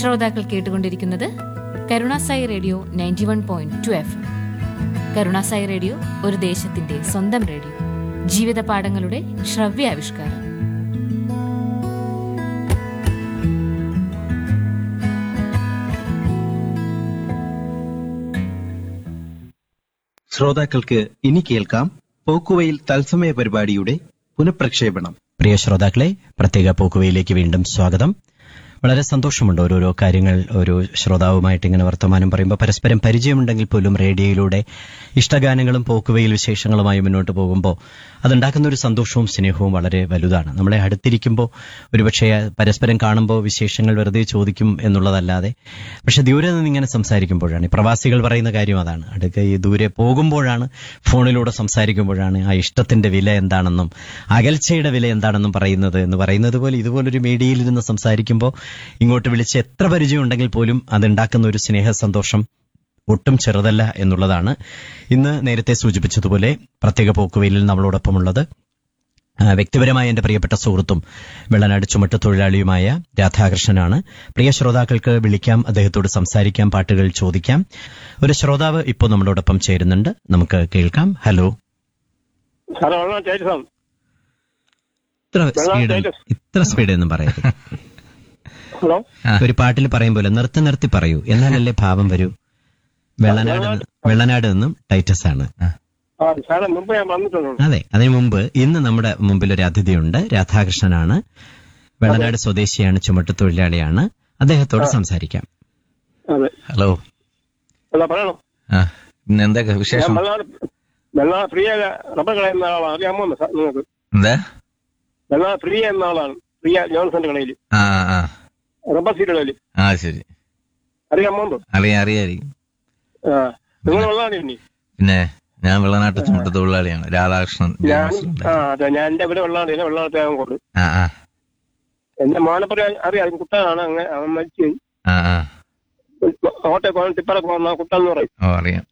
ശ്രോതാക്കൾ കേട്ടുകൊണ്ടിരിക്കുന്നത് Karunasai radio ninety one point two FM Karunasai radio ഒരു ദേശത്തിന്റെ സ്വന്തം റേഡിയോ ജീവിത പാഠങ്ങളുടെ ശ്രവ്യാവിഷ്കാരം ശ്രോതാക്കൾക്ക് ഇനി കേൾക്കാം പോക്കുവയിൽ തത്സമയ പരിപാടിയുടെ പുനഃപ്രക്ഷേപണം പ്രിയ ശ്രോതാക്കളെ പ്രത്യേക പോക്കുവയിലേക്ക് വീണ്ടും സ്വാഗതം വളരെ സന്തോഷമുണ്ട് ഓരോരോ കാര്യങ്ങൾ ഒരു ശ്രോതാവുമായിട്ട് ഇങ്ങനെ വർത്തമാനം പറയുമ്പോൾ പരസ്പരം പരിചയമുണ്ടെങ്കിൽ പോലും റേഡിയോയിലൂടെ ഇഷ്ടഗാനങ്ങളും പോക്കുവയിൽ വിശേഷങ്ങളുമായി മുന്നോട്ട് പോകുമ്പോൾ അതുണ്ടാക്കുന്ന ഒരു സന്തോഷവും സ്നേഹവും വളരെ വലുതാണ് നമ്മളെ അടുത്തിരിക്കുമ്പോൾ ഒരുപക്ഷെ പരസ്പരം കാണുമ്പോൾ വിശേഷങ്ങൾ വെറുതെ ചോദിക്കും എന്നുള്ളതല്ലാതെ പക്ഷെ ദൂരെ നിന്ന് ഇങ്ങനെ സംസാരിക്കുമ്പോഴാണ് ഈ പ്രവാസികൾ പറയുന്ന കാര്യം അതാണ് അടുക്ക ഈ ദൂരെ പോകുമ്പോഴാണ് ഫോണിലൂടെ സംസാരിക്കുമ്പോഴാണ് ആ ഇഷ്ടത്തിന്റെ വില എന്താണെന്നും അകൽച്ചയുടെ വില എന്താണെന്നും പറയുന്നത് എന്ന് പറയുന്നത് പോലെ ഇതുപോലൊരു മീഡിയയിൽ ഇരുന്ന് സംസാരിക്കുമ്പോൾ ഇങ്ങോട്ട് വിളിച്ച് എത്ര പരിചയം ഉണ്ടെങ്കിൽ പോലും അതുണ്ടാക്കുന്ന ഒരു സ്നേഹ സന്തോഷം ഒട്ടും ചെറുതല്ല എന്നുള്ളതാണ് ഇന്ന് നേരത്തെ സൂചിപ്പിച്ചതുപോലെ പ്രത്യേക പോക്കുവെയിലിൽ നമ്മളോടൊപ്പമുള്ളത് ആ, വ്യക്തിപരമായ എന്റെ പ്രിയപ്പെട്ട സുഹൃത്തും വെള്ളനാട് ചുമട്ട് തൊഴിലാളിയുമായ രാധാകൃഷ്ണനാണ് പ്രിയ ശ്രോതാക്കൾക്ക് വിളിക്കാം അദ്ദേഹത്തോട് സംസാരിക്കാം പാട്ടുകൾ ചോദിക്കാം ഒരു ശ്രോതാവ് ഇപ്പോൾ നമ്മളോടൊപ്പം ചേരുന്നുണ്ട് നമുക്ക് കേൾക്കാം ഹലോ ഹലോ ഹലോ ചേച്ചി ഇത്ര വെള്ളം സ്പീഡ് കേട്ട്. ഇത്ര സ്പീഡ് ഒന്നും പറയരുത് ഹലോ ഒരു പാട്ടിൽ പറയും പോലെ നിർത്തി നിർത്തി പറയൂ എന്നാലല്ലേ ഭാവം വരൂ വെള്ളനാട് നിന്ന്- വെള്ളനാട് നിന്നും ടൈറ്റസ് ആണ് ആ സാറേ മുമ്പ് ഞാൻ വന്നിട്ടുണ്ട് അതെ അതിനു മുമ്പ് ഇന്ന് നമ്മുടെ മുമ്പിൽ ഒരു അതിഥിയുണ്ട് രാധാകൃഷ്ണനാണ് വെള്ളനാട് സ്വദേശിയാണ് ചുമട്ട് തൊഴിലാളിയാണ് അദ്ദേഹത്തോട് സംസാരിക്കാം അതെ ഹലോ അല്ല പറയണം ആ പിന്നെ എന്തൊക്കെ ഞാൻ വിശേഷം വെള്ളാട് വെള്ളാട് ഫ്രീ റബ്ബർ കളയുന്ന ആളാണ് അറിയാമോ സാർ നിങ്ങൾക്ക് എന്താ വെള്ളാട് ഫ്രീ എന്ന ആളാണ് പ്രിയ ജോൺസന്റെ കടയിൽ ആ ആ റബ്ബർ സീറ്റുകളിൽ ആ ശരി അറിയാമോ അറിയാം അറിയാം അറിയാം ആ നിങ്ങൾ വെള്ളാണ് ഇനി പിന്നെ ഞാൻ വെള്ളനാട്ട് ചുമട്ട് തൊഴിലാളിയാണ് രാധാകൃഷ്ണൻ ഞാൻ ബിസിനസ് ആ അതെ ഞാൻ എന്റെ ഇവിടെ വെള്ളാട് വെള്ളാടത്തെ ആകും കൊണ്ട് ആ ആ എന്റെ മോനപ്പുറ അറിയാം കുട്ടനാണ് അങ്ങനെ അവൻ മരിച്ചു പോയി ആ ആ ഓട്ടെ ടിപ്പറൊക്കെ വന്ന കുട്ടൻ എന്ന് പറയും ഓ അറിയാം